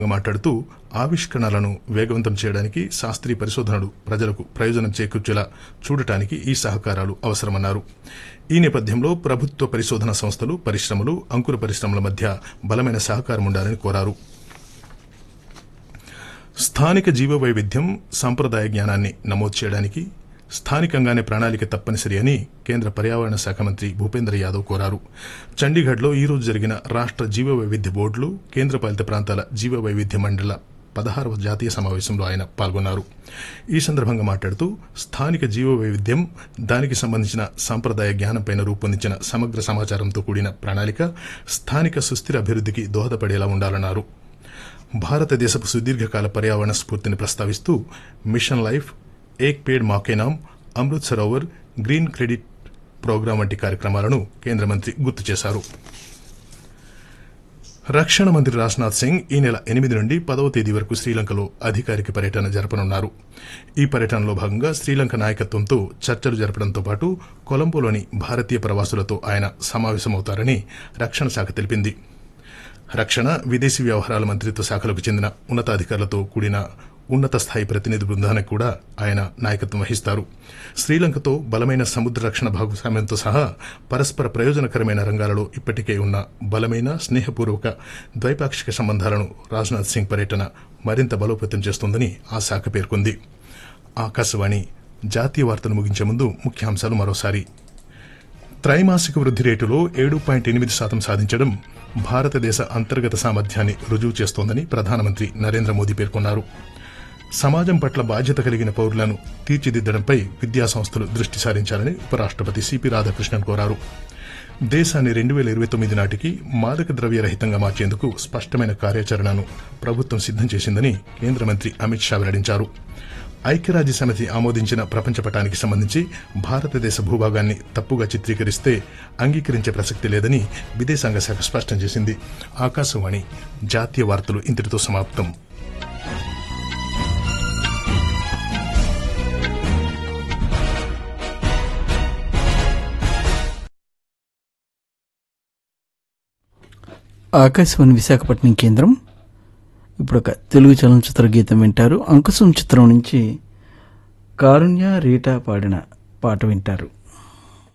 మాట్లాడుతూ ఆవిష్కరణలను వేగవంతం చేయడానికి శాస్త్రీయ పరిశోధనలు ప్రజలకు ప్రయోజనం చేకూర్చేలా చూడటానికి ఈ సహకారాలు అవసరమన్నారు ఈ నేపథ్యంలో ప్రభుత్వ పరిశోధన సంస్థలు పరిశ్రమలు అంకుర పరిశ్రమల మధ్య బలమైన సహకారం ఉండాలని కోరారు స్థానిక జీవ వైవిధ్యం సాంప్రదాయ జ్ఞానాన్ని నమోదు చేయడానికి స్థానికంగానే ప్రణాళిక తప్పనిసరి అని కేంద్ర పర్యావరణ శాఖ మంత్రి భూపేంద్ర యాదవ్ కోరారు చండీగఢ్లో ఈ రోజు జరిగిన రాష్ట్ర జీవ వైవిధ్య బోర్డులు కేంద్రపాలిత ప్రాంతాల జీవ వైవిధ్య మండల పదహారవ జాతీయ సమావేశంలో ఆయన పాల్గొన్నారు ఈ సందర్భంగా మాట్లాడుతూ స్థానిక జీవ వైవిధ్యం దానికి సంబంధించిన సాంప్రదాయ జ్ఞానంపైన రూపొందించిన సమగ్ర సమాచారంతో కూడిన ప్రణాళిక స్థానిక సుస్థిర అభివృద్ధికి దోహదపడేలా ఉండాలన్నారు భారతదేశపు సుదీర్ఘకాల పర్యావరణ స్ఫూర్తిని ప్రస్తావిస్తూ mission life Ek Ped Maa Ke Naam Amrit Sarovar green credit programme వంటి కార్యక్రమాలను కేంద్ర మంత్రి గుర్తు చేశారు రక్షణ మంత్రి రాజ్నాథ్ సింగ్ ఈ నెల ఎనిమిది నుండి పదవ తేదీ వరకు శ్రీలంకలో అధికారిక పర్యటన జరపనున్నారు ఈ పర్యటనలో భాగంగా శ్రీలంక నాయకత్వంతో చర్చలు జరపడంతో పాటు కొలంబోలోని భారతీయ ప్రవాసులతో ఆయన సమావేశమవుతారని రక్షణ శాఖ తెలిపింది రక్షణ విదేశీ వ్యవహారాల మంత్రిత్వ శాఖలకు చెందిన ఉన్నతాధికారులతో కూడిన ఉన్నత స్థాయి ప్రతినిధి బృందానికి కూడా ఆయన నాయకత్వం వహిస్తారు శ్రీలంకతో బలమైన సముద్ర రక్షణ భాగస్వామ్యంతో సహా పరస్పర ప్రయోజనకరమైన రంగాలలో ఇప్పటికే ఉన్న బలమైన స్నేహపూర్వక ద్వైపాక్షిక సంబంధాలను రాజ్నాథ్ సింగ్ పర్యటన మరింత బలోపేతం చేస్తోందని ఆ శాఖ పేర్కొంది ఆకాశవాణి జాతీయ వార్తలు ముగించే ముందు ముఖ్యాంశాలు మరోసారి త్రైమాసిక వృద్ధి రేటులో ఏడు పాయింట్ ఎనిమిది శాతం సాధించడం భారతదేశ అంతర్గత సామర్థ్యాన్ని రుజువు చేస్తోందని ప్రధానమంత్రి నరేంద్ర మోదీ పేర్కొన్నారు సమాజం పట్ల బాధ్యత కలిగిన పౌరులను తీర్చిదిద్దడంపై విద్యా సంస్థలు దృష్టి సారించాలని ఉపరాష్టపతి సిపి రాధాకృష్ణన్ కోరారు దేశాన్ని రెండు వేల ఇరవై తొమ్మిది నాటికి మాదక ద్రవ్య రహితంగా మార్చేందుకు స్పష్టమైన కార్యాచరణను ప్రభుత్వం సిద్దం చేసిందని కేంద్ర మంత్రి అమిత్ షా వెల్లడించారు ఐక్యరాజ్య సమితి ఆమోదించిన ప్రపంచ పటానికి సంబంధించి భారతదేశ భూభాగాన్ని తప్పుగా చిత్రీకరిస్తే అంగీకరించే ప్రసక్తి లేదని విదేశాంగ శాఖ స్పష్టం చేసింది ఆకాశవాణి జాతీయ వార్తలు ఇంతటితో సమాప్తం ఆకాశవాణి విశాఖపట్నం కేంద్రం ఇప్పుడు ఒక తెలుగు చలనచిత్ర గీతం వింటారు అంకుశం చిత్రం నుంచి కారుణ్య రీటా పాడిన పాట వింటారు